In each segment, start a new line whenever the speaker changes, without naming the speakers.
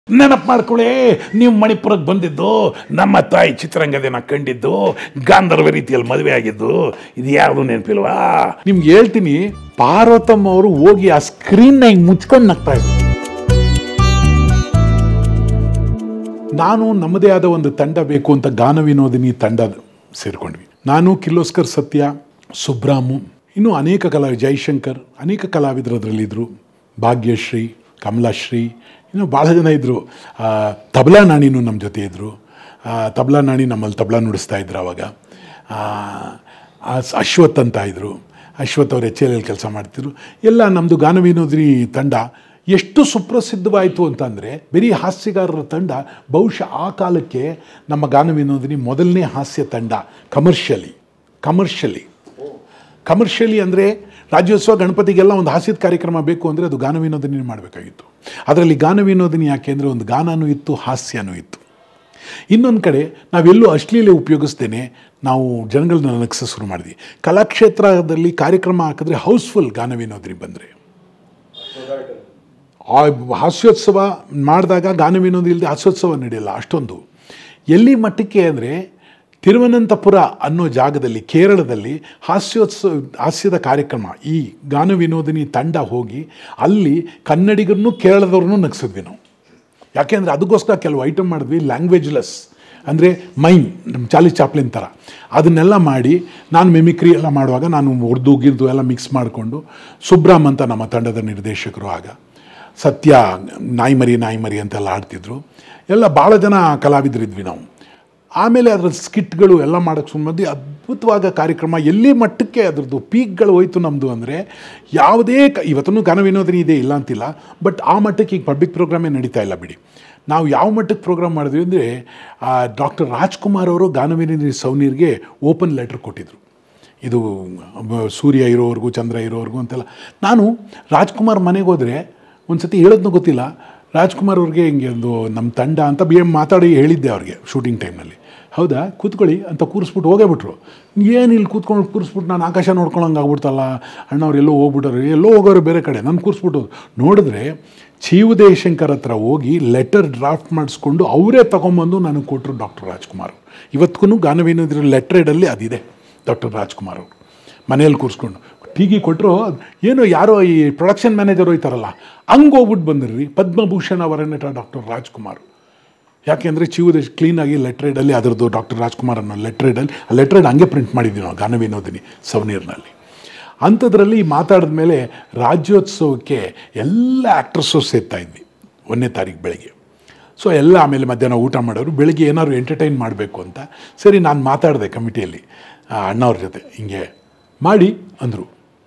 ನೆನಪು ಮಾಡ್ಕೊಳ್ಳಿ ನೀವು ಮಣಿಪುರಕ್ಕೆ ಬಂದಿದ್ದು ನಮ್ಮ ತಾಯಿ ಚಿತ್ರರಂಗದೇನ ಕಂಡಿದ್ದು ಗಾಂಧರ್ವ ರೀತಿಯಲ್ಲಿ ಮದುವೆ ಆಗಿದ್ದು ಇದು ಯಾವುದು ನೆನಪಿಲ್ವಾ
ನಿಮ್ಗೆ ಹೇಳ್ತೀನಿ ಪಾರ್ವತಮ್ಮ ಅವರು ಹೋಗಿ ಆ ಸ್ಕ್ರೀನ್ ಹಿಂಗ್ ಮುಚ್ಕೊಂಡು ನಗ್ತಾ ಇದ್ರು ನಾನು ನಮ್ಮದೇ ಆದ ಒಂದು ತಂಡ ಬೇಕು ಅಂತ ಗಾನ ವಿನೋದಿನಿ ತಂಡ ಸೇರ್ಕೊಂಡ್ವಿ ನಾನು ಕಿರ್ಲೋಸ್ಕರ್ ಸತ್ಯ ಸುಬ್ರಾಮು ಇನ್ನೂ ಅನೇಕ ಕಲಾ ಜೈಶಂಕರ್ ಅನೇಕ ಕಲಾವಿದರು ಅದರಲ್ಲಿದ್ದರು ಭಾಗ್ಯಶ್ರೀ ಕಮಲಾಶ್ರೀ ಇನ್ನೂ ಭಾಳ ಜನ ಇದ್ದರು ತಬಲಾ ನಾಣಿನೂ ನಮ್ಮ ಜೊತೆ ಇದ್ದರು ತಬಲಾ ನಾಣಿ ನಮ್ಮಲ್ಲಿ ತಬಲಾ ನುಡಿಸ್ತಾ ಇದ್ರು ಅವಾಗ ಆ, ಆ ಸ್- ಅಶ್ವಥ್ ಅಂತ ಇದ್ದರು ಅಶ್ವಥ್ ಅವ್ರು ಎಚ್ ಎಲ್ ಎಲ್ ಕೆಲಸ ಮಾಡ್ತಿದ್ರು ಎಲ್ಲ ನಮ್ಮದು ಗಾನ ವಿನೋದಿನಿ ತಂಡ ಎಷ್ಟು ಸುಪ್ರಸಿದ್ಧವಾಯಿತು ಅಂತಂದರೆ ಬರೀ ಹಾಸ್ಯಗಾರರ ತಂಡ ಬಹುಶಃ ಆ ಕಾಲಕ್ಕೆ ನಮ್ಮ ಗಾನ ವಿನೋದಿನಿ ಮೊದಲನೇ ಹಾಸ್ಯ ತಂಡ ಕಮರ್ಷಿಯಲಿ ಕಮರ್ಷಿಯಲಿ ಕಮರ್ಷಿಯಲಿ ಅಂದರೆ ರಾಜ್ಯೋತ್ಸವ ಗಣಪತಿಗೆಲ್ಲ ಒಂದು ಹಾಸ್ಯದ ಕಾರ್ಯಕ್ರಮ ಬೇಕು ಅಂದರೆ ಅದು ಗಾನ ವಿನೋದಿನಿ ಮಾಡಬೇಕಾಗಿತ್ತು ಅದರಲ್ಲಿ ಗಾನ ವಿನೋದಿನಿ ಯಾಕೆ ಅಂದರೆ ಒಂದು ಗಾನನೂ ಇತ್ತು ಹಾಸ್ಯನೂ ಇತ್ತು ಇನ್ನೊಂದು ಕಡೆ ನಾವೆಲ್ಲೂ ಅಶ್ಲೀಲೆ ಉಪಯೋಗಿಸ್ತೇನೆ ನಾವು ಜನಗಳನ್ನ ನಗಿಸ ಶುರು ಮಾಡಿದ್ವಿ ಕಲಾಕ್ಷೇತ್ರದಲ್ಲಿ ಕಾರ್ಯಕ್ರಮ ಹಾಕಿದ್ರೆ ಹೌಸ್ಫುಲ್ ಗಾನ ವಿನೋದಿನಿ ಬಂದರೆ ಆ ಹಾಸ್ಯೋತ್ಸವ ಮಾಡಿದಾಗ ಗಾನ ವಿನೋದ ಇಲ್ಲದೆ ಹಾಸ್ಯೋತ್ಸವ ನಡೆಯಲ್ಲ ಅಷ್ಟೊಂದು ಎಲ್ಲಿ ಮಟ್ಟಕ್ಕೆ ಅಂದರೆ ತಿರುವನಂತಪುರ ಅನ್ನೋ ಜಾಗದಲ್ಲಿ ಕೇರಳದಲ್ಲಿ ಹಾಸ್ಯೋತ್ಸವ ಹಾಸ್ಯದ ಕಾರ್ಯಕ್ರಮ ಈ ಗಾನ ವಿನೋದಿನಿ ತಂಡ ಹೋಗಿ ಅಲ್ಲಿ ಕನ್ನಡಿಗರನ್ನು ಕೇರಳದವ್ರನ್ನೂ ನಗಿಸಿದ್ವಿ ನಾವು ಯಾಕೆಂದರೆ ಅದಕ್ಕೋಸ್ಕರ ಕೆಲವು ಐಟಮ್ ಮಾಡಿದ್ವಿ ಲ್ಯಾಂಗ್ವೇಜ್ಲೆಸ್ ಅಂದರೆ ಮೈಮ್ ನಮ್ಮ ಚಾಲಿ ಚಾಪ್ಲಿನ್ ಥರ ಅದನ್ನೆಲ್ಲ ಮಾಡಿ ನಾನು ಮಿಮಿಕ್ರಿ ಎಲ್ಲ ಮಾಡುವಾಗ ನಾನು ಉರ್ದು ಗಿರ್ದು ಎಲ್ಲ ಮಿಕ್ಸ್ ಮಾಡಿಕೊಂಡು ಸುಬ್ರಾಮ್ ಅಂತ ನಮ್ಮ ತಂಡದ ನಿರ್ದೇಶಕರು ಆಗ ಸತ್ಯ ನಾಯಿ ಮರಿ ನಾಯಿ ಮರಿ ಅಂತೆಲ್ಲ ಆಡ್ತಿದ್ರು ಎಲ್ಲ ಭಾಳ ಜನ ಕಲಾವಿದರಿದ್ವಿ ನಾವು ಆಮೇಲೆ ಅದರ ಸ್ಕಿಟ್ಗಳು ಎಲ್ಲ ಮಾಡೋಕ್ಕೆ ಸುಮ್ಮನೆ ಅದ್ಭುತವಾದ ಕಾರ್ಯಕ್ರಮ ಎಲ್ಲಿ ಮಟ್ಟಕ್ಕೆ ಅದ್ರದ್ದು ಪೀಕ್ಗಳು ಹೋಯ್ತು ನಮ್ಮದು ಅಂದರೆ ಯಾವುದೇ ಕ ಇವತ್ತೂ ಗಾನ ವಿನೋದನಿ ಇದೆ ಇಲ್ಲ ಅಂತಿಲ್ಲ ಬಟ್ ಆ ಮಟ್ಟಕ್ಕೆ ಈಗ ಪಬ್ಲಿಕ್ ಪ್ರೋಗ್ರಾಮೇ ನಡೀತಾ ಇಲ್ಲ ಬಿಡಿ ನಾವು ಯಾವ ಮಟ್ಟಕ್ಕೆ ಪ್ರೋಗ್ರಾಮ್ ಮಾಡಿದ್ವಿ ಅಂದರೆ ಡಾಕ್ಟರ್ ರಾಜ್ಕುಮಾರ್ ಅವರು ಗಾನ ವಿನೋದಿನಿ ಸೌನೀರ್ಗೆ ಓಪನ್ ಲೆಟರ್ ಕೊಟ್ಟಿದ್ರು ಇದು ಬ- ಸೂರ್ಯ ಇರೋವರೆಗೂ ಚಂದ್ರ ಇರೋವರೆಗೂ ಅಂತೆಲ್ಲ ನಾನು ರಾಜ್ಕುಮಾರ್ ಮನೆಗೆ ಹೋದರೆ ಒಂದು ಸತಿ ಹೇಳೋದ್ನೂ ಗೊತ್ತಿಲ್ಲ ರಾಜ್ಕುಮಾರ್ ಅವ್ರಿಗೆ ಹಿಂಗೆ ಒಂದು ನಮ್ಮ ತಂಡ ಅಂತ ಬಿ ಎಮ್ ಮಾತಾಡಿ ಹೇಳಿದ್ದೆ ಅವ್ರಿಗೆ ಶೂಟಿಂಗ್ ಟೈಮ್ನಲ್ಲಿ ಹೌದಾ ಕೂತ್ಕೊಳ್ಳಿ ಅಂತ ಕೂರಿಸ್ಬಿಟ್ಟು ಹೋಗೇ ಬಿಟ್ರು ಏನು ಇಲ್ಲಿ ಕೂತ್ಕೊಂಡು ಕೂರಿಸ್ಬಿಟ್ಟು ನಾನು ಆಕಾಶ ನೋಡ್ಕೊಳಂಗೆ ಆಗ್ಬಿಡ್ತಲ್ಲ ಅಣ್ಣವ್ರು ಎಲ್ಲೋ ಹೋಗ್ಬಿಟ್ಟವ್ರು ಎಲ್ಲೋ ಹೋಗೋರು ಬೇರೆ ಕಡೆ ನಾನು ಕೂರಿಸ್ಬಿಟ್ಟು ನೋಡಿದ್ರೆ ಚೀವು ಜಯಶಂಕರ್ ಹತ್ರ ಹೋಗಿ ಲೆಟರ್ ಡ್ರಾಫ್ಟ್ ಮಾಡಿಸ್ಕೊಂಡು ಅವರೇ ತೊಗೊಂಬಂದು ನನಗೆ ಕೊಟ್ಟರು ಡಾಕ್ಟರ್ ರಾಜ್ಕುಮಾರ್ ಇವತ್ತಿಗೂ ಗಾನವೇನೋದ್ರ ಲೆಟ್ರೇಡಲ್ಲಿ ಅದಿದೆ ಡಾಕ್ಟರ್ ರಾಜ್ಕುಮಾರ್ ಅವರು ಮನೆಯಲ್ಲಿ ಕೂರಿಸ್ಕೊಂಡು ಟೀಗಿ ಕೊಟ್ಟರು ಏನೋ ಯಾರೋ ಈ ಪ್ರೊಡಕ್ಷನ್ ಮ್ಯಾನೇಜರ್ ಹೋಯ್ತಾರಲ್ಲ ಹಂಗೆ ಹೋಗ್ಬಿಟ್ಟು ಬಂದಿರ್ರಿ ಪದ್ಮಭೂಷಣ ವರನಟ ಡಾಕ್ಟರ್ ರಾಜ್ಕುಮಾರ್ ಯಾಕೆಂದರೆ ಚಿವುದೇಶ್ ಕ್ಲೀನಾಗಿ ಲೆಟ್ರೇಡಲ್ಲಿ ಅದರದ್ದು ಡಾಕ್ಟರ್ ರಾಜ್ಕುಮಾರ್ ಅನ್ನೋ ಲೆಟ್ರೇಡಲ್ಲಿ ಆ ಲೆಟ್ರೇಡ್ ಹಂಗೆ ಪ್ರಿಂಟ್ ಮಾಡಿದ್ವಿ ನಾವು ಗಾನ ವಿನೋದಿನಿ ಸವನೀರ್ನಲ್ಲಿ ಅಂಥದ್ರಲ್ಲಿ ಮಾತಾಡಿದ ಮೇಲೆ ರಾಜ್ಯೋತ್ಸವಕ್ಕೆ ಎಲ್ಲ ಆ್ಯಕ್ಟ್ರಸ್ಸು ಸೇರ್ತಾ ಇದ್ವಿ ಒಂದನೇ ತಾರೀಕು ಬೆಳಗ್ಗೆ ಸೊ ಎಲ್ಲ ಆಮೇಲೆ ಮಧ್ಯಾಹ್ನ ಊಟ ಮಾಡೋರು ಬೆಳಿಗ್ಗೆ ಏನಾದ್ರು ಎಂಟರ್ಟೈನ್ ಮಾಡಬೇಕು ಅಂತ ಸರಿ ನಾನು ಮಾತಾಡಿದೆ ಕಮಿಟಿಯಲ್ಲಿ ಆ, ಅಣ್ಣವ್ರ ಜೊತೆ ಹಿಂಗೆ ಮಾಡಿ ಅಂದರು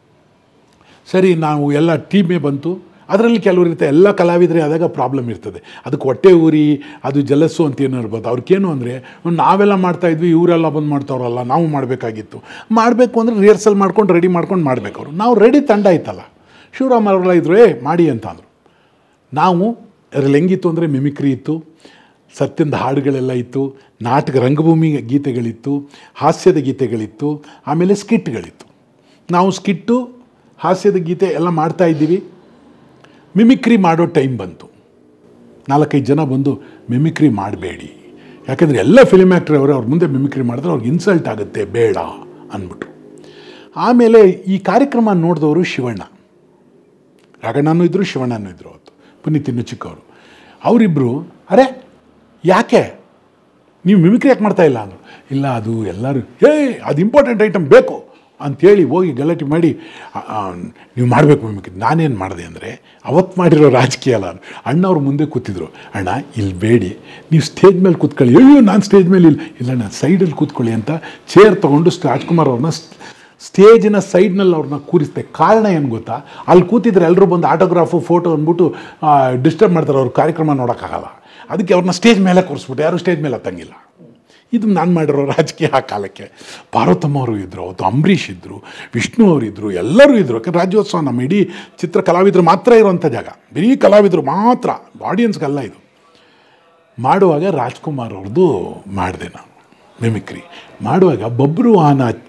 ಸರಿ ನಾವು ಎಲ್ಲ ಟೀಮೇ ಬಂತು ಅದರಲ್ಲಿ ಕೆಲವರು ಇರುತ್ತೆ ಎಲ್ಲ ಕಲಾವಿದರೆ ಆದಾಗ ಪ್ರಾಬ್ಲಮ್ ಇರ್ತದೆ ಅದಕ್ಕೆ ಹೊಟ್ಟೆ ಊರಿ ಅದು ಜಲಸ್ಸು ಅಂತ ಏನೋ ಇರ್ಬೋದು ಅವ್ರಿಗೇನು ಅಂದರೆ ನಾವೆಲ್ಲ ಮಾಡ್ತಾ ಇದ್ವಿ ಇವರೆಲ್ಲ ಬಂದು ಮಾಡ್ತಾವ್ರಲ್ಲ ನಾವು ಮಾಡಬೇಕಾಗಿತ್ತು ಮಾಡಬೇಕು ಅಂದರೆ ರಿಹರ್ಸಲ್ ಮಾಡ್ಕೊಂಡು ರೆಡಿ ಮಾಡ್ಕೊಂಡು ಮಾಡಬೇಕು ಅವರು ನಾವು ರೆಡಿ ತಂಡ ಇತ್ತಲ್ಲ ಶಿವರಾಮ್ ಅವರೆಲ್ಲ ಇದ್ರು ಏ ಮಾಡಿ ಅಂತ ಅಂದರು ನಾವು ಅದರಲ್ಲಿ ಹೆಂಗಿತ್ತು ಅಂದರೆ ಮಿಮಿಕ್ರಿ ಇತ್ತು ಸತ್ಯಂದ ಹಾಡುಗಳೆಲ್ಲ ಇತ್ತು ನಾಟಕ ರಂಗಭೂಮಿ ಗೀತೆಗಳಿತ್ತು ಹಾಸ್ಯದ ಗೀತೆಗಳಿತ್ತು ಆಮೇಲೆ ಸ್ಕಿಟ್ಗಳಿತ್ತು ನಾವು ಸ್ಕಿಟ್ಟು ಹಾಸ್ಯದ ಗೀತೆ ಎಲ್ಲ ಮಾಡ್ತಾ ಇದ್ದೀವಿ ಮಿಮಿಕ್ರಿ ಮಾಡೋ ಟೈಮ್ ಬಂತು ನಾಲ್ಕೈದು ಜನ ಬಂದು ಮಿಮಿಕ್ರಿ ಮಾಡಬೇಡಿ ಯಾಕಂದರೆ ಎಲ್ಲ ಫಿಲ್ಮ್ ಆ್ಯಕ್ಟರ್ ಅವರು ಅವ್ರ ಮುಂದೆ ಮಿಮಿಕ್ರಿ ಮಾಡಿದ್ರೆ ಅವ್ರಿಗೆ ಇನ್ಸಲ್ಟ್ ಆಗುತ್ತೆ ಬೇಡ ಅಂದ್ಬಿಟ್ರು ಆಮೇಲೆ ಈ ಕಾರ್ಯಕ್ರಮ ನೋಡಿದವರು ಶಿವಣ್ಣ ರಾಘಣ್ಣನೂ ಇದ್ದರು ಶಿವಣ್ಣನೂ ಇದ್ದರು ಅವತ್ತು ಪುನೀತ್ ಇನ್ನು ಚಿಕ್ಕವರು ಅವರಿಬ್ಬರು ಅರೆ ಯಾಕೆ ನೀವು ಮಿಮಿಕ್ರಿ ಯಾಕೆ ಮಾಡ್ತಾ ಇಲ್ಲ ಅಂದರು ಇಲ್ಲ ಅದು ಎಲ್ಲರೂ ಹೇ ಅದು ಇಂಪಾರ್ಟೆಂಟ್ ಐಟಮ್ ಬೇಕು ಅಂಥೇಳಿ ಹೋಗಿ ಗಲಾಟೆ ಮಾಡಿ ಆ, ಆ, ನೀವು ಮಾಡಬೇಕು ಮಿಮಿಕ್ರಿ ನಾನೇನು ಮಾಡಿದೆ ಅಂದರೆ ಅವತ್ತು ಮಾಡಿರೋ ರಾಜಕೀಯ ಅಲ್ಲ ಅಣ್ಣವ್ರು ಮುಂದೆ ಕೂತಿದ್ರು ಅಣ್ಣ ಇಲ್ಲಿ ಬೇಡಿ ನೀವು ಸ್ಟೇಜ್ ಮೇಲೆ ಕೂತ್ಕೊಳ್ಳಿ ಅಯ್ಯೋ ನಾನು ಸ್ಟೇಜ್ ಮೇಲೆ ಇಲ್ಲ ಇಲ್ಲ ನಾನು ಸೈಡಲ್ಲಿ ಕೂತ್ಕೊಳ್ಳಿ ಅಂತ ಚೇರ್ ತೊಗೊಂಡು ರಾಜ್ಕುಮಾರ್ ಅವ್ರನ್ನ ಸ್ಟೇಜಿನ ಸೈಡ್ನಲ್ಲಿ ಅವ್ರನ್ನ ಕೂರಿಸ್ದೆ ಕಾರಣ ಏನು ಗೊತ್ತಾ ಅಲ್ಲಿ ಕೂತಿದ್ರೆ ಎಲ್ಲರೂ ಬಂದು ಆಟೋಗ್ರಾಫು ಫೋಟೋ ಅಂದ್ಬಿಟ್ಟು ಡಿಸ್ಟರ್ಬ್ ಮಾಡ್ತಾರೆ ಅವ್ರ ಕಾರ್ಯಕ್ರಮ ನೋಡೋಕ್ಕಾಗಲ್ಲ ಅದಕ್ಕೆ ಅವ್ರನ್ನ ಸ್ಟೇಜ್ ಮೇಲೆ ಕೂರಿಸ್ಬಿಟ್ಟು ಯಾರೂ ಸ್ಟೇಜ್ ಮೇಲೆ ಹತ್ತಂಗಿಲ್ಲ ಇದು ನಾನು ಮಾಡಿರೋ ರಾಜಕೀಯ ಆ ಕಾಲಕ್ಕೆ ಪಾರ್ವತಮ್ಮ ಅವರು ಇದ್ದರು ಅವತ್ತು ಅಂಬರೀಷ್ ಇದ್ದರು ವಿಷ್ಣು ಅವರು ಇದ್ದರು ಎಲ್ಲರೂ ಇದ್ದರು ಯಾಕಂದ್ರೆ ರಾಜ್ಯೋತ್ಸವ ನಮ್ಮ ಇಡೀ ಚಿತ್ರ ಕಲಾವಿದರು ಮಾತ್ರ ಇರುವಂಥ ಜಾಗ ಬರೀ ಕಲಾವಿದರು ಮಾತ್ರ ಆಡಿಯನ್ಸ್ಗಲ್ಲ ಇದು ಮಾಡುವಾಗ ರಾಜ್ಕುಮಾರ್ ಅವ್ರದ್ದು ಮಾಡಿದೆ ನಾನು ಮಿಮಿಕ್ರಿ ಮಾಡುವಾಗ ಬಬ್ರು ವಾಹನ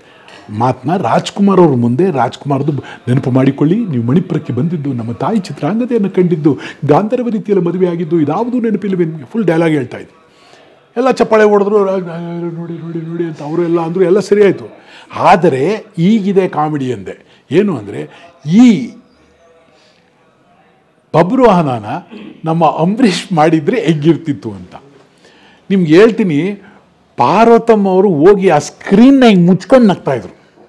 ಮಾತನ್ನ ರಾಜ್ಕುಮಾರ್ ಅವ್ರ ಮುಂದೆ ರಾಜ್ಕುಮಾರ್ದು ನೆನಪು ಮಾಡಿಕೊಳ್ಳಿ ನೀವು ಮಣಿಪುರಕ್ಕೆ ಬಂದಿದ್ದು ನಮ್ಮ ತಾಯಿ ಚಿತ್ರಾಂಗದೆಯನ್ನು ಕಂಡಿದ್ದು ಗಾಂಧರ್ವ ರೀತಿಯಲ್ಲಿ ಮದುವೆ ಆಗಿದ್ದು ಇದಾವುದೂ ನೆನಪಿಲ್ಲವೇ ನಿಮಗೆ ಫುಲ್ ಡೈಲಾಗ್ ಹೇಳ್ತಾ ಇದ್ದೆ ಎಲ್ಲ ಚಪ್ಪಾಳೆ ಹೊಡೆದ್ರು ರಾ- ರಾ- ನೋಡಿ ನೋಡಿ ನೋಡಿ ಅಂತ ಅವರು ಎಲ್ಲ ಅಂದರು ಎಲ್ಲ ಸರಿ ಆಯಿತು ಆದರೆ ಈಗಿದೆ ಕಾಮಿಡಿ ಅಂದೆ ಏನು ಅಂದರೆ ಈ ಬಬ್ರುವಾಹನನ ನಮ್ಮ ಅಂಬರೀಷ್ ಮಾಡಿದರೆ ಹೆಗ್ಗಿರ್ತಿತ್ತು ಅಂತ ನಿಮ್ಗೆ ಹೇಳ್ತೀನಿ ಪಾರ್ವತಮ್ಮ ಅವರು ಹೋಗಿ ಆ ಸ್ಕ್ರೀನ್ನ ಹಿಂಗೆ ಮುಚ್ಕೊಂಡು ನಗ್ತಾ ಇದ್ರು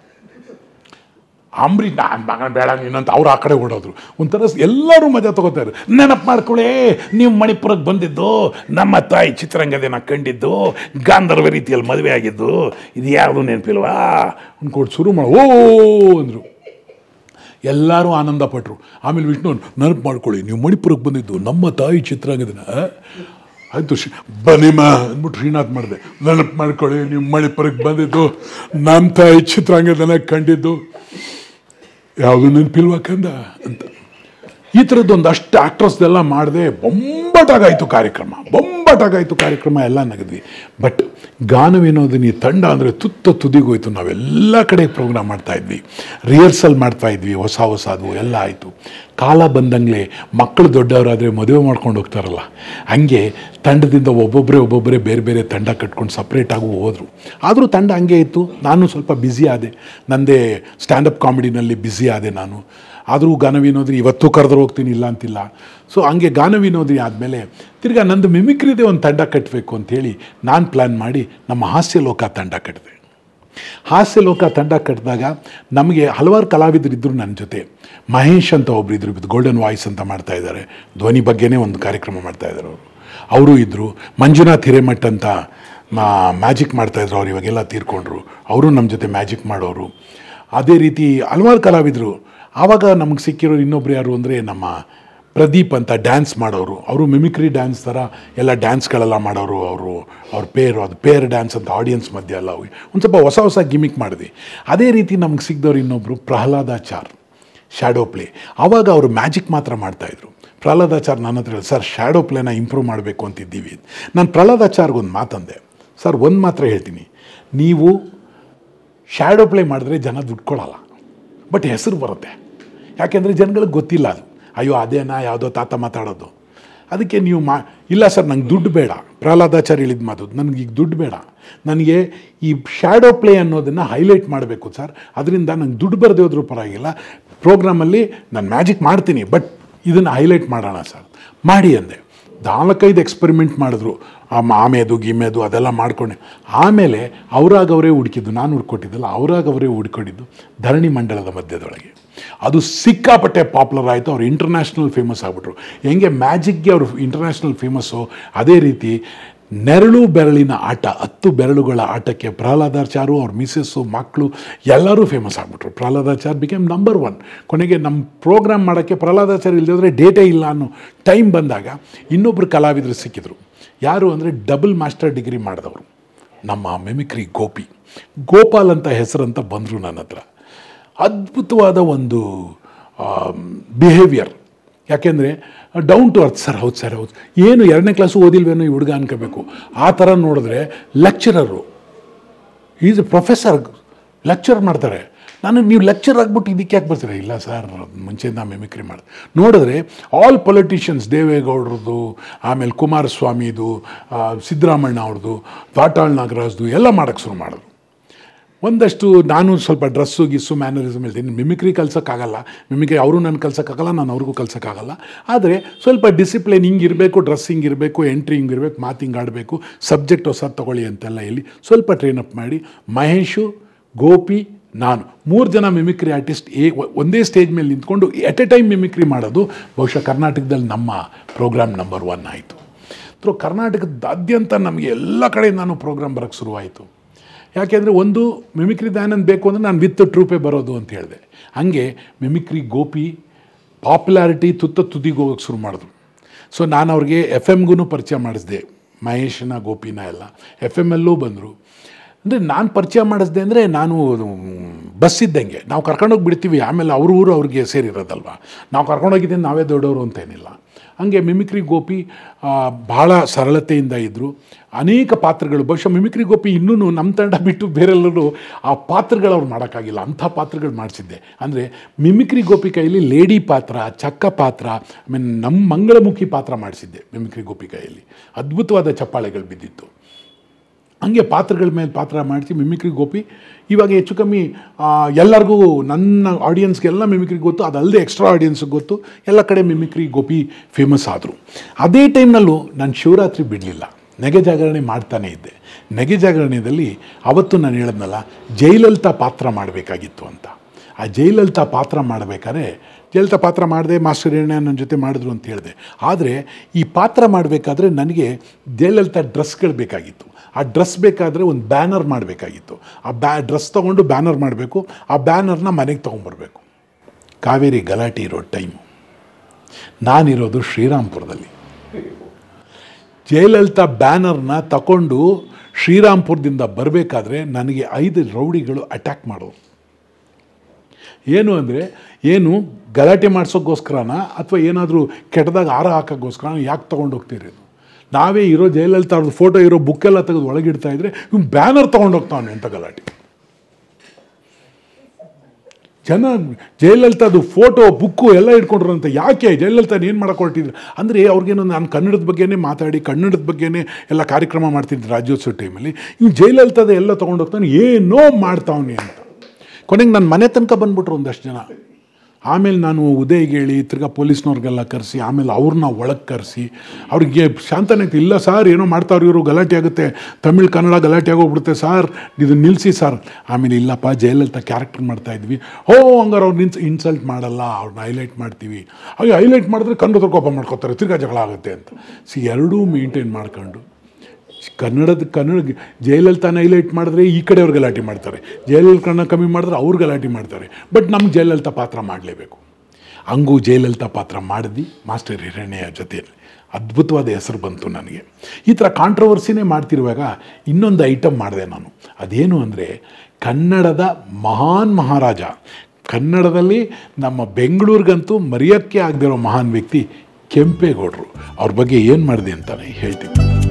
ಅಂಬರೀಷ್ ನಾನು ಮಗನ ಬೇಡ ನೀನಂತ ಅವ್ರು ಆ ಕಡೆ ಓಡೋದ್ರು ಒಂಥರ ಸ್- ಎಲ್ಲರೂ ಮಜಾ ತಗೋತಾರೆ ನೆನಪು ಮಾಡ್ಕೊಳ್ಳಿ ನೀವು ಮಣಿಪುರಕ್ಕೆ ಬಂದಿದ್ದು ನಮ್ಮ ತಾಯಿ ಚಿತ್ರರಂಗದೇನ ಕಂಡಿದ್ದು ಗಾಂಧರ್ವ ರೀತಿಯಲ್ಲಿ ಮದುವೆ ಆಗಿದ್ದು ಇದು ಯಾವುದು ನೆನಪಿಲ್ವಾ ಅನ್ಕೊಂಡು ಶುರು ಮಾಡಿ ಓ ಅಂದರು ಎಲ್ಲರೂ ಆನಂದ ಪಟ್ಟರು ಆಮೇಲೆ ವಿಷ್ಣು ನೆನಪು ಮಾಡ್ಕೊಳ್ಳಿ ನೀವು ಮಣಿಪುರಕ್ಕೆ ಬಂದಿದ್ದು ನಮ್ಮ ತಾಯಿ ಚಿತ್ರಾಂಗದನ ಆಯಿತು ಶಿ ಬನ್ನಿಮ್ಮ ಅಂದ್ಬಿಟ್ಟು ಶ್ರೀನಾಥ್ ಮಾಡಿದೆ ನೆನಪು ಮಾಡ್ಕೊಳ್ಳಿ ನೀವು ಮಣಿಪುರಕ್ಕೆ ಬಂದಿದ್ದು ನಮ್ಮ ತಾಯಿ ಚಿತ್ರಾಂಗದನ ಕಂಡಿದ್ದು ಯಾವುದು ನೆನಪಿಲ್ವಾ ಕಂದ ಅಂತ ಈ ಥರದ್ದು ಒಂದಷ್ಟು ಆಕ್ಟ್ರಸ್ದೆಲ್ಲ ಮಾಡಿದೆ ಬೊಂಬಟಾಗಾಯಿತು ಕಾರ್ಯಕ್ರಮ ಬೊಂಬಟಾಗಾಯಿತು ಕಾರ್ಯಕ್ರಮ ಎಲ್ಲ ನಗದ್ವಿ ಬಟ್ ಗಾನ ವಿನೋದಿನಿ ತಂಡ ಅಂದರೆ ತುತ್ತ ತುದಿಗೋಯ್ತು ನಾವೆಲ್ಲ ಕಡೆ ಪ್ರೋಗ್ರಾಮ್ ಮಾಡ್ತಾ ಇದ್ವಿ ರಿಹರ್ಸಲ್ ಮಾಡ್ತಾ ಇದ್ವಿ ಹೊಸ ಹೊಸದು ಎಲ್ಲ ಆಯಿತು ಕಾಲ ಬಂದಂಗೆ ಮಕ್ಕಳು ದೊಡ್ಡವರಾದರೆ ಮದುವೆ ಮಾಡ್ಕೊಂಡು ಹೋಗ್ತಾರಲ್ಲ ಹಂಗೆ ತಂಡದಿಂದ ಒಬ್ಬೊಬ್ಬರೇ ಒಬ್ಬೊಬ್ಬರೇ ಬೇರೆ ಬೇರೆ ತಂಡ ಕಟ್ಕೊಂಡು ಸಪ್ರೇಟಾಗೂ ಹೋದರು ಆದರೂ ತಂಡ ಹಂಗೆ ಇತ್ತು ನಾನು ಸ್ವಲ್ಪ ಬ್ಯುಸಿ ಆದೆ ನನ್ನದೇ ಸ್ಟ್ಯಾಂಡಪ್ ಕಾಮಿಡಿನಲ್ಲಿ ಬ್ಯುಸಿ ಆದೆ ನಾನು ಆದರೂ ಗಾನ ವಿನೋದಿನಿ ಇವತ್ತು ಕರೆದ್ರೆ ಹೋಗ್ತೀನಿ ಇಲ್ಲ ಅಂತಿಲ್ಲ ಸೊ ಹಂಗೆ ಗಾನ ವಿನೋದಿನಿ ಆದಮೇಲೆ ತಿರ್ಗಾ ನಂದು ಮಿಮಿಕ್ರಿದೆ ಒಂದು ತಂಡ ಕಟ್ಟಬೇಕು ಅಂತೇಳಿ ನಾನು ಪ್ಲ್ಯಾನ್ ಮಾಡಿ ನಮ್ಮ ಹಾಸ್ಯ ಲೋಕ ತಂಡ ಕಟ್ಟಿದೆ ಹಾಸ್ಯ ಲೋಕ ತಂಡ ಕಟ್ಟಿದಾಗ ನಮಗೆ ಹಲವಾರು ಕಲಾವಿದರಿದ್ದರು ನನ್ನ ಜೊತೆ ಮಹೇಶ್ ಅಂತ ಒಬ್ರು ಇದ್ರು ಗೋಲ್ಡನ್ ವಾಯ್ಸ್ ಅಂತ ಮಾಡ್ತಾ ಇದ್ದಾರೆ ಧ್ವನಿ ಬಗ್ಗೆನೇ ಒಂದು ಕಾರ್ಯಕ್ರಮ ಮಾಡ್ತಾ ಇದ್ದಾರೆ ಅವರು ಅವರು ಇದ್ದರು ಮಂಜುನಾಥ್ ಹಿರೇಮಠ್ ಅಂತ ಮ್ಯಾಜಿಕ್ ಮಾಡ್ತಾಯಿದ್ರು ಅವ್ರು ಇವಾಗೆಲ್ಲ ತೀರ್ಕೊಂಡ್ರು ಅವರು ನಮ್ಮ ಜೊತೆ ಮ್ಯಾಜಿಕ್ ಮಾಡೋರು ಅದೇ ರೀತಿ ಹಲವಾರು ಕಲಾವಿದರು ಆವಾಗ ನಮಗೆ ಸಿಕ್ಕಿರೋ ಇನ್ನೊಬ್ರು ಯಾರು ಅಂದರೆ ನಮ್ಮ ಪ್ರದೀಪ್ ಅಂತ ಡ್ಯಾನ್ಸ್ ಮಾಡೋರು ಅವರು ಮಿಮಿಕ್ರಿ ಡ್ಯಾನ್ಸ್ ಥರ ಎಲ್ಲ ಡ್ಯಾನ್ಸ್ಗಳೆಲ್ಲ ಮಾಡೋರು ಅವರು ಅವ್ರ ಪೇರು ಅದು ಪೇರ್ ಡ್ಯಾನ್ಸ್ ಅಂತ ಆಡಿಯನ್ಸ್ ಮಧ್ಯೆ ಎಲ್ಲ ಹೋಗಿ ಒಂದು ಸ್ವಲ್ಪ ಹೊಸ ಹೊಸ ಗಿಮಿಕ್ ಮಾಡಿದ್ವಿ ಅದೇ ರೀತಿ ನಮ್ಗೆ ಸಿಕ್ದವ್ರು ಇನ್ನೊಬ್ಬರು ಪ್ರಹ್ಲಾದಾಚಾರ್ ಶ್ಯಾಡೋ ಪ್ಲೇ ಆವಾಗ ಅವರು ಮ್ಯಾಜಿಕ್ ಮಾತ್ರ ಮಾಡ್ತಾಯಿದ್ರು ಪ್ರಹ್ಲಾದಾಚಾರ್ ನನ್ನ ಹತ್ರ ಹೇಳಿ, ಸರ್ ಶ್ಯಾಡೋ ಪ್ಲೇನ ಇಂಪ್ರೂವ್ ಮಾಡಬೇಕು ಅಂತಿದ್ದೀವಿ ನಾನು ಪ್ರಹ್ಲಾದಾಚಾರ್ಗೊಂದು ಮಾತಂದೆ ಸರ್ ಒಂದು ಮಾತ್ರ ಹೇಳ್ತೀನಿ ನೀವು ಶ್ಯಾಡೋ ಪ್ಲೇ ಮಾಡಿದ್ರೆ ಜನ ದುಡ್ಡು ಕೊಡಲ್ಲ ಬಟ್ ಹೆಸರು ಬರುತ್ತೆ ಯಾಕೆಂದರೆ ಜನಗಳಿಗೆ ಗೊತ್ತಿಲ್ಲ ಅದು ಅಯ್ಯೋ ಅದೇನಾ ಯಾವುದೋ ತಾತ ಮಾತಾಡೋದು ಅದಕ್ಕೆ ನೀವು ಮಾ ಇಲ್ಲ ಸರ್ ನಂಗೆ ದುಡ್ಡು ಬೇಡ ಪ್ರಹ್ಲಾದಾಚಾರ್ಯ ಹೇಳಿದ ಮಾತು ನನಗೆ ಈಗ ದುಡ್ಡು ಬೇಡ ನನಗೆ ಈ ಶ್ಯಾಡೋ ಪ್ಲೇ ಅನ್ನೋದನ್ನು ಹೈಲೈಟ್ ಮಾಡಬೇಕು ಸರ್ ಅದರಿಂದ ನಂಗೆ ದುಡ್ಡು ಬರದೇ ಹೋದ್ರೂ ಪರವಾಗಿಲ್ಲ ಪ್ರೋಗ್ರಾಮಲ್ಲಿ ನಾನು ಮ್ಯಾಜಿಕ್ ಮಾಡ್ತೀನಿ ಬಟ್ ಇದನ್ನು ಹೈಲೈಟ್ ಮಾಡೋಣ ಸರ್ ಮಾಡಿ ಅಂದೆ ನಾಲ್ಕೈದು ಎಕ್ಸ್ಪೆರಿಮೆಂಟ್ ಮಾಡಿದ್ರು ಆ ಆಮೇದು ಗಿಮೇದು ಅದೆಲ್ಲ ಮಾಡ್ಕೊಂಡೆ ಆಮೇಲೆ ಅವರಾಗ ಅವರೇ ಹುಡುಕಿದ್ದು ನಾನು ಹುಡ್ಕೊಟ್ಟಿದ್ದಲ್ಲ ಅವರಾಗ ಅವರೇ ಹುಡ್ಕೊಂಡಿದ್ದು ಧರಣಿ ಮಂಡಲದ ಮಧ್ಯದೊಳಗೆ ಅದು ಸಿಕ್ಕಾಪಟ್ಟೆ ಪಾಪ್ಯುಲರ್ ಆಯಿತು ಅವ್ರು ಇಂಟರ್ನ್ಯಾಷನಲ್ ಫೇಮಸ್ ಆಗಿಬಿಟ್ರು ಹೆಂಗೆ ಮ್ಯಾಜಿಕ್ಗೆ ಅವರು ಇಂಟರ್ನ್ಯಾಷನಲ್ ಫೇಮಸ್ಸು ಅದೇ ರೀತಿ ನೆರಳು ಬೆರಳಿನ ಆಟ ಹತ್ತು ಬೆರಳುಗಳ ಆಟಕ್ಕೆ ಪ್ರಹ್ಲಾದಾಚಾರು ಅವ್ರ ಮಿಸ್ಸಸ್ಸು ಮಕ್ಕಳು ಎಲ್ಲರೂ ಫೇಮಸ್ ಆಗಿಬಿಟ್ರು ಪ್ರಹ್ಲಾದಾಚಾರ್ ಬಿಕೇಮ್ ನಂಬರ್ ಒನ್ ಕೊನೆಗೆ ನಮ್ಮ ಪ್ರೋಗ್ರಾಮ್ ಮಾಡೋಕ್ಕೆ ಪ್ರಹ್ಲಾದಾಚಾರ್ಯ ಇಲ್ಲದ್ರೆ ಡೇಟೇ ಇಲ್ಲ ಅನ್ನೋ ಟೈಮ್ ಬಂದಾಗ ಇನ್ನೊಬ್ಬರು ಕಲಾವಿದರು ಸಿಕ್ಕಿದ್ರು ಯಾರು ಅಂದರೆ ಡಬಲ್ ಮಾಸ್ಟರ್ ಡಿಗ್ರಿ ಮಾಡಿದವರು ನಮ್ಮ ಮೆಮಿಕ್ರಿ ಗೋಪಿ ಗೋಪಾಲ್ ಅಂತ ಹೆಸರಂತ ಬಂದರು ನನ್ನ ಹತ್ರ ಅದ್ಭುತವಾದ ಒಂದು ಬಿಹೇವಿಯರ್ ಯಾಕೆಂದರೆ ಡೌನ್ ಟು ಅರ್ತ್ ಸರ್ ಹೌದು ಸರ್ ಹೌದು ಏನು ಎರಡನೇ ಕ್ಲಾಸು ಓದಿಲ್ವೇನೋ ಈ ಹುಡುಗ ಅನ್ಕೋಬೇಕು ಆ ಥರ ನೋಡಿದ್ರೆ lecturer is a professor lecture ಮಾಡ್ತಾರೆ ನಾನು ನೀವು ಲೆಕ್ಚರ್ ಆಗ್ಬಿಟ್ಟು ಇದಕ್ಕೆ ಯಾಕೆ ಬರ್ತೀರಾ ಇಲ್ಲ ಸರ್ ಮುಂಚೆಯಿಂದ ಮಿಮಿಕ್ರಿ ಮಾಡಿ ನೋಡಿದ್ರೆ ಆಲ್ ಪೊಲಿಟಿಷಿಯನ್ಸ್ ದೇವೇಗೌಡರದು ಆಮೇಲೆ ಕುಮಾರಸ್ವಾಮಿದು ಆ, ಸಿದ್ದರಾಮಣ್ಣ ಅವ್ರದ್ದು ಪಾಟಾಳ್ ನಾಗರಾಜ್ದು ಎಲ್ಲ ಮಾಡೋಕ್ಕೆ ಶುರು ಮಾಡಿದ್ರು ಒಂದಷ್ಟು ನಾನು ಸ್ವಲ್ಪ ಡ್ರೆಸ್ಸು ಗಿಸ್ಸು ಮ್ಯಾನರಿಸಮ್ ಹೇಳ್ತೀನಿ ಮಿಮಿಕ್ರಿ ಕಲ್ಸೋಕ್ಕಾಗಲ್ಲ ಮಿಮಿಕ್ರಿ ಅವರು ನನ್ನ ಕಲ್ಸೋಕ್ಕಾಗಲ್ಲ ನಾನು ಅವ್ರಿಗೂ ಕಲ್ಸೋಕ್ಕಾಗಲ್ಲ ಆದರೆ ಸ್ವಲ್ಪ ಡಿಸಿಪ್ಲಿನ್ ಹಿಂಗಿರಬೇಕು ಡ್ರೆಸ್ ಹಿಂಗಿರಬೇಕು ಎಂಟ್ರಿ ಹಿಂಗಿರಬೇಕು ಮಾತು ಹಿಂಗೆ ಆಡಬೇಕು ಸಬ್ಜೆಕ್ಟ್ ಹೊಸ ತೊಗೊಳ್ಳಿ ಅಂತೆಲ್ಲ ಹೇಳಿ ಸ್ವಲ್ಪ ಟ್ರೈನ್ ಅಪ್ ಮಾಡಿ ಮಹೇಶು ಗೋಪಿ ನಾನು ಮೂರು ಜನ ಮಿಮಿಕ್ರಿ ಆರ್ಟಿಸ್ಟ್ ಏ ಒಂದೇ ಸ್ಟೇಜ್ ಮೇಲೆ ನಿಂತ್ಕೊಂಡು ಎಟ್ ಎ ಟೈಮ್ ಮಿಮಿಕ್ರಿ ಮಾಡೋದು ಬಹುಶಃ ಕರ್ನಾಟಕದಲ್ಲಿ ನಮ್ಮ ಪ್ರೋಗ್ರಾಮ್ ನಂಬರ್ ಒನ್ ಆಯಿತು ಥ್ರೂ ಕರ್ನಾಟಕದಾದ್ಯಂತ ನಮಗೆ ಎಲ್ಲ ಕಡೆ ನಾನು ಪ್ರೋಗ್ರಾಮ್ ಬರೋಕ್ಕೆ ಶುರುವಾಯಿತು ಯಾಕೆಂದರೆ ಒಂದು ಮಿಮಿಕ್ರಿ ದಯಾನಂದ್ ಬೇಕು ಅಂದರೆ ನಾನು ವಿತ್ ಟ್ರೂಪೇ ಬರೋದು ಅಂತ ಹೇಳಿದೆ ಹಾಗೆ ಮಿಮಿಕ್ರಿ ಗೋಪಿ ಪಾಪ್ಯುಲಾರಿಟಿ ತುತ್ತ ತುದಿಗೆ ಹೋಗೋಕ್ಕೆ ಶುರು ಮಾಡಿದ್ರು ಸೊ ನಾನು ಅವ್ರಿಗೆ ಎಫ್ ಎಮ್ಗೂ ಪರಿಚಯ ಮಾಡಿಸಿದೆ ಮಹೇಶನ ಗೋಪಿನ ಎಲ್ಲ ಎಫ್ ಎಮ್ ಎಲ್ಲೂ ಬಂದರು ಅಂದರೆ ನಾನು ಪರಿಚಯ ಮಾಡಿಸ್ದೆ ಅಂದರೆ ನಾನು ಬಸ್ ಇದ್ದಂಗೆ ನಾವು ಕರ್ಕೊಂಡೋಗಿ ಬಿಡ್ತೀವಿ ಆಮೇಲೆ ಅವ್ರ ಊರು ಅವ್ರಿಗೆ ಸೇರಿರೋದಲ್ವ ನಾವು ಕರ್ಕೊಂಡೋಗಿದ್ದೀನಿ ನಾವೇ ದೊಡ್ಡವರು ಅಂತೇನಿಲ್ಲ ಹಂಗೆ ಮಿಮಿಕ್ರಿ ಗೋಪಿ ಆ, ಬಹಳ ಸರಳತೆಯಿಂದ ಇದ್ದರು ಅನೇಕ ಪಾತ್ರಗಳು ಬಹುಶಃ ಮಿಮಿಕ್ರಿ ಗೋಪಿ ಇನ್ನೂ ನಮ್ಮ ತಂಡ ಬಿಟ್ಟು ಬೇರೆಲ್ಲರೂ ಆ ಪಾತ್ರಗಳು ಅವ್ರು ಮಾಡೋಕ್ಕಾಗಿಲ್ಲ ಅಂಥ ಪಾತ್ರಗಳು ಮಾಡಿಸಿದ್ದೆ ಅಂದರೆ ಮಿಮಿಕ್ರಿ ಗೋಪಿ ಕೈಯಲ್ಲಿ ಲೇಡಿ ಪಾತ್ರ ಚಕ್ಕ ಪಾತ್ರ ಆಮೇಲೆ ನಮ್ಮ ಮಂಗಳಮುಖಿ ಪಾತ್ರ ಮಾಡಿಸಿದ್ದೆ ಮಿಮಿಕ್ರಿ ಗೋಪಿ ಕೈಯಲ್ಲಿ ಅದ್ಭುತವಾದ ಚಪ್ಪಾಳೆಗಳು ಬಿದ್ದಿತ್ತು ಹಂಗೆ ಪಾತ್ರಗಳ ಮೇಲೆ ಪಾತ್ರ ಮಾಡಿಸಿ ಮಿಮಿಕ್ರಿ ಗೋಪಿ ಇವಾಗ ಹೆಚ್ಚು ಕಮ್ಮಿ ಆ, ಎಲ್ಲರಿಗೂ ನನ್ನ ಆಡಿಯನ್ಸ್ಗೆಲ್ಲ ಮಿಮಿಕ್ರಿ ಗೊತ್ತು ಅದಲ್ಲದೆ ಎಕ್ಸ್ಟ್ರಾ ಆಡಿಯನ್ಸ್ಗೆ ಗೊತ್ತು ಎಲ್ಲ ಕಡೆ ಮಿಮಿಕ್ರಿ ಗೋಪಿ ಫೇಮಸ್ ಆದರು ಅದೇ ಟೈಮ್ನಲ್ಲೂ ನಾನು ಶಿವರಾತ್ರಿ ಬಿಡಲಿಲ್ಲ ನೆಗೆ ಜಾಗರಣೆ ಮಾಡ್ತಾನೇ ಇದ್ದೆ ನೆಗೆ ಜಾಗರಣೆಯಲ್ಲಿ ಅವತ್ತು ನಾನು ಹೇಳಿದ್ನಲ್ಲ ಜಯಲಲಿತಾ ಪಾತ್ರ ಮಾಡಬೇಕಾಗಿತ್ತು ಅಂತ ಆ ಜಯಲಲಿತಾ ಪಾತ್ರ ಮಾಡಬೇಕಾದ್ರೆ ಜಯಲಲಿತಾ ಪಾತ್ರ ಮಾಡಿದೆ ಮಾಸ್ಟರ್ ಹಿರಣ್ಯ ನನ್ನ ಜೊತೆ ಮಾಡಿದ್ರು ಅಂತ ಹೇಳಿದೆ ಆದರೆ ಈ ಪಾತ್ರ ಮಾಡಬೇಕಾದ್ರೆ ನನಗೆ ಜಯಲಲಿತಾ ಡ್ರೆಸ್ಗಳು ಬೇಕಾಗಿತ್ತು ಆ ಡ್ರೆಸ್ ಬೇಕಾದರೆ ಒಂದು ಬ್ಯಾನರ್ ಮಾಡಬೇಕಾಗಿತ್ತು ಆ ಬ್ಯಾ ಡ್ರೆಸ್ ತೊಗೊಂಡು ಬ್ಯಾನರ್ ಮಾಡಬೇಕು ಆ ಬ್ಯಾನರ್ನ ಮನೆಗೆ ತೊಗೊಂಬರ್ಬೇಕು ಕಾವೇರಿ ಗಲಾಟೆ ಇರೋ ಟೈಮು ನಾನಿರೋದು ಶ್ರೀರಾಮ್ಪುರದಲ್ಲಿ ಜಯಲಲಿತಾ ಬ್ಯಾನರ್ನ ತಗೊಂಡು ಶ್ರೀರಾಮ್ಪುರದಿಂದ ಬರಬೇಕಾದ್ರೆ ನನಗೆ ಐದು ರೌಡಿಗಳು ಅಟ್ಯಾಕ್ ಮಾಡೋರು ಏನು ಅಂದರೆ ಏನು ಗಲಾಟೆ ಮಾಡಿಸೋಕ್ಕೋಸ್ಕರನ ಅಥವಾ ಏನಾದರೂ ಕೆಟ್ಟದಾಗ ಆರ ಹಾಕೋಕ್ಕೋಸ್ಕರ ಯಾಕೆ ತೊಗೊಂಡು ಹೋಗ್ತೀರಿ ಇದು? ನಾವೇ ಇರೋ ಜಯಲಲಿತಾ ಅವ್ರದ್ದು ಫೋಟೋ ಇರೋ ಬುಕ್ಕೆಲ್ಲ ತೆಗೆದು ಒಳಗಿಡ್ತಾ ಇದ್ರೆ ಇವ್ನು ಬ್ಯಾನರ್ ತೊಗೊಂಡು ಹೋಗ್ತಾವನೆ ಅಂತ ಗಲಾಟೆ ಜನ ಜಯಲಲಿತಾದು ಫೋಟೋ ಬುಕ್ಕು ಎಲ್ಲ ಇಟ್ಕೊಂಡ್ರಂತೆ ಯಾಕೆ ಜಯಲಲಿತಾ ಏನು ಮಾಡಕ್ಕೆ ಹೊರಟಿದ್ರು ಅಂದರೆ ಅವ್ರಿಗೇನು ನಾನು ಕನ್ನಡದ ಬಗ್ಗೆನೇ ಮಾತಾಡಿ ಕನ್ನಡದ ಬಗ್ಗೆನೇ ಎಲ್ಲ ಕಾರ್ಯಕ್ರಮ ಮಾಡ್ತಿದ್ದೆ ರಾಜ್ಯೋತ್ಸವ ಟೈಮಲ್ಲಿ ಇವ್ನು ಜಯಲಲಿತಾದ ಎಲ್ಲ ತೊಗೊಂಡು ಹೋಗ್ತಾನೆ ಏನೋ ಮಾಡ್ತಾವನೆ ಅಂತ ಕೊನೆಗೆ ನನ್ನ ಮನೆ ತನಕ ಬಂದ್ಬಿಟ್ರು ಒಂದಷ್ಟು ಜನ ಆಮೇಲೆ ನಾನು ಉದಯ್ಗೆ ಹೇಳಿ ತಿರ್ಗಾ ಪೊಲೀಸ್ನವ್ರಿಗೆಲ್ಲ ಕರೆಸಿ ಆಮೇಲೆ ಅವ್ರನ್ನ ಒಳಗೆ ಕರೆಸಿ ಅವ್ರಿಗೆ ಶಾಂತನೆ ಇತ್ತು, ಇಲ್ಲ ಸರ್ ಏನೋ ಮಾಡ್ತಾವ್ರು ಇವರು ಗಲಾಟೆ ಆಗುತ್ತೆ ತಮಿಳ್ ಕನ್ನಡ ಗಲಾಟೆ ಆಗೋಗ್ಬಿಡುತ್ತೆ ಸರ್ ಇದು ನಿಲ್ಲಿಸಿ ಸರ್ ಆಮೇಲೆ ಇಲ್ಲಪ್ಪ ಜಯಲಲಿತಾ ಕ್ಯಾರೆಕ್ಟರ್ ಮಾಡ್ತಾ ಇದ್ವಿ ಓ ಹಂಗಾರೆ ಅವ್ರು ನಿನ್ಸ್ ಇನ್ಸಲ್ಟ್ ಮಾಡಲ್ಲ ಅವ್ರನ್ನ ಹೈಲೈಟ್ ಮಾಡ್ತೀವಿ ಅಯ್ಯೋ ಹೈಲೈಟ್ ಮಾಡಿದ್ರೆ ಕನ್ನಡದ ಕೋಪ ಮಾಡ್ಕೋತಾರೆ ತಿರ್ಗಾ ಜಗಳ ಆಗುತ್ತೆ ಅಂತ ಸಿ ಎರಡೂ ಮೇಂಟೈನ್ ಮಾಡ್ಕೊಂಡು ಕನ್ನಡದ ಕನ್ನಡ ಜಯಲಲಿತಾನ ಹೈಲೈಟ್ ಮಾಡಿದ್ರೆ ಈ ಕಡೆ ಅವ್ರು ಗಲಾಟೆ ಮಾಡ್ತಾರೆ ಜಯಲಲಿತಾನ ಕಮ್ಮಿ ಮಾಡಿದ್ರೆ ಅವ್ರು ಗಲಾಟೆ ಮಾಡ್ತಾರೆ ಬಟ್ ನಮ್ಗೆ ಜಯಲಲಿತಾ ಪಾತ್ರ ಮಾಡಲೇಬೇಕು ಹಂಗೂ ಜಯಲಲಿತಾ ಪಾತ್ರ ಮಾಡಿದ್ವಿ ಮಾಸ್ಟರ್ ಹಿರಣ್ಯ ಜೊತೆಯಲ್ಲಿ ಅದ್ಭುತವಾದ ಹೆಸರು ಬಂತು ನನಗೆ ಈ ಥರ ಕಾಂಟ್ರವರ್ಸಿನೇ ಮಾಡ್ತಿರುವಾಗ ಇನ್ನೊಂದು ಐಟಮ್ ಮಾಡಿದೆ ನಾನು ಅದೇನು ಅಂದರೆ ಕನ್ನಡದ ಮಹಾನ್ ಮಹಾರಾಜ ಕನ್ನಡದಲ್ಲಿ ನಮ್ಮ ಬೆಂಗಳೂರಿಗಂತೂ ಮರೆಯೋಕ್ಕೆ ಆಗದಿರೋ ಮಹಾನ್ ವ್ಯಕ್ತಿ ಕೆಂಪೇಗೌಡರು ಅವ್ರ ಬಗ್ಗೆ ಏನು ಮಾಡಿದೆ ಅಂತಾನೆ ಹೇಳ್ತೀನಿ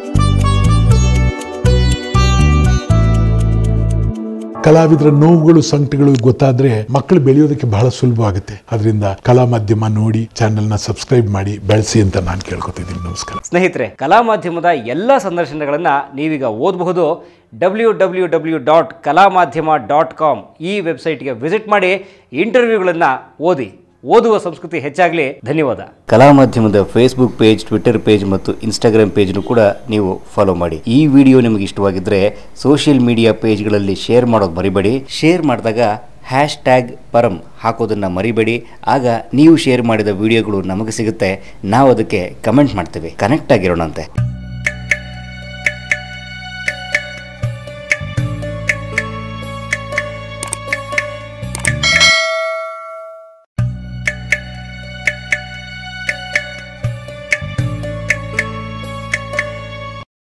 ಕಲಾವಿದರ ನೋವುಗಳು ಸಂಕಟಗಳು ಗೊತ್ತಾದ್ರೆ ಮಕ್ಕಳು ಬೆಳೆಯೋದಕ್ಕೆ ಬಹಳ ಸುಲಭ ಆಗುತ್ತೆ ಅದರಿಂದ ಕಲಾ ಮಾಧ್ಯಮ ನೋಡಿ ಚಾನೆಲ್ನ ಸಬ್ಸ್ಕ್ರೈಬ್ ಮಾಡಿ ಬೆಳೆಸಿ ಅಂತ ನಾನು ಕೇಳ್ಕೊತಿದ್ದೀನಿ ನಮಸ್ಕಾರ
ಸ್ನೇಹಿತರೆ ಕಲಾ ಮಾಧ್ಯಮದ ಎಲ್ಲ ಸಂದರ್ಶನಗಳನ್ನು ನೀವೀಗ ಓದಬಹುದು ಡಬ್ಲ್ಯೂ ಡಬ್ಲ್ಯೂ ಡಬ್ಲ್ಯೂ ಡಾಟ್ ಕಲಾ ಮಾಧ್ಯಮ ಡಾಟ್ ಕಾಮ್ ಈ ವೆಬ್ಸೈಟ್ಗೆ ವಿಸಿಟ್ ಮಾಡಿ ಇಂಟರ್ವ್ಯೂಗಳನ್ನು ಓದಿ ಓದುವ ಸಂಸ್ಕೃತಿ ಹೆಚ್ಚಾಗಲಿ ಧನ್ಯವಾದ ಕಲಾ ಮಾಧ್ಯಮದ ಫೇಸ್ಬುಕ್ ಪೇಜ್ ಟ್ವಿಟರ್ ಪೇಜ್ ಮತ್ತು ಇನ್ಸ್ಟಾಗ್ರಾಮ್ ಪೇಜ್ನು ಕೂಡ ನೀವು ಫಾಲೋ ಮಾಡಿ ಈ ವಿಡಿಯೋ ನಿಮಗೆ ಇಷ್ಟವಾಗಿದ್ದರೆ ಸೋಷಿಯಲ್ ಮೀಡಿಯಾ ಪೇಜ್ಗಳಲ್ಲಿ ಶೇರ್ ಮಾಡೋದು ಮರಿಬೇಡಿ ಶೇರ್ ಮಾಡಿದಾಗ ಹ್ಯಾಶ್ ಟ್ಯಾಗ್ ಪರಂ ಹಾಕೋದನ್ನು ಮರಿಬೇಡಿ ಆಗ ನೀವು ಶೇರ್ ಮಾಡಿದ ವಿಡಿಯೋಗಳು ನಮಗೆ ಸಿಗುತ್ತೆ ನಾವು ಅದಕ್ಕೆ ಕಮೆಂಟ್ ಮಾಡ್ತೇವೆ ಕನೆಕ್ಟ್ ಆಗಿರೋಣಂತೆ